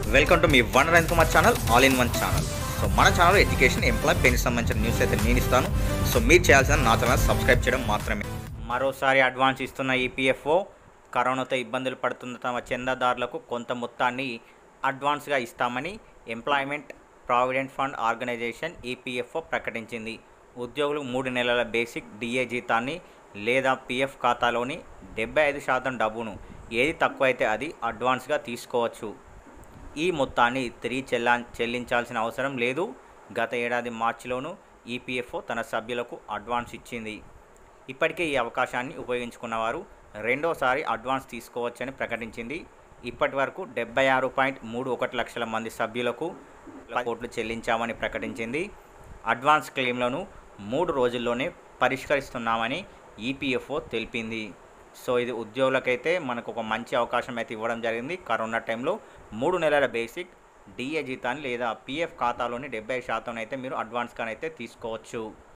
welcome to మీ వన్ రైన్ Kumar channel all in one channel so మన ఛానల్ ఎడ్యుకేషన్ ఎంప్లాయ్ పెన్కి సంబంధించిన న్యూస్ అయితే నేను ఇస్తాను సో మీరు చేయాల్సిన నా ఛానల్ సబ్స్క్రైబ్ చేయడం మాత్రమే మరోసారి అడ్వాన్స్ ఇస్తున్న ఈపీఎఫ్ఓ కరోనాతో ఇబ్బందులు పడుతున్న తమ చందాదారులకు కొంత మొత్తాన్ని అడ్వాన్స్గా ఇస్తామని employment provident fund organisation EPFO ప్రకటించింది ఉద్యోగులు మూడు నెలల బేసిక్ డిఏ జీతాన్ని లేదా పిఎఫ్ ఖాతాలోని డెబ్బై ఐదు శాతం డబ్బును ఏది తక్కువైతే అది అడ్వాన్స్గా తీసుకోవచ్చు ఈ మొత్తాన్ని తిరిగి చెల్లా చెల్లించాల్సిన అవసరం లేదు గత ఏడాది మార్చిలోనూ ఈపీఎఫ్ఓ తన సభ్యులకు అడ్వాన్స్ ఇచ్చింది ఇప్పటికే ఈ అవకాశాన్ని ఉపయోగించుకున్న వారు రెండోసారి అడ్వాన్స్ తీసుకోవచ్చని ప్రకటించింది ఇప్పటి వరకు డెబ్బై ఆరు పాయింట్ మూడు ఒకటి లక్షల మంది సభ్యులకు కోట్లు చెల్లించామని ప్రకటించింది అడ్వాన్స్ క్లెయిమ్లను మూడు రోజుల్లోనే పరిష్కరిస్తున్నామని ఈపీఎఫ్ఓ తెలిపింది సో ఇది ఉద్యోగులకైతే మనకు ఒక మంచి అవకాశం అయితే ఇవ్వడం జరిగింది కరోనా టైంలో మూడు నెలల బేసిక్ డిఏ జీతాన్ని లేదా పిఎఫ్ ఖాతాలోని డెబ్బై శాతం అయితే మీరు అడ్వాన్స్గానైతే తీసుకోవచ్చు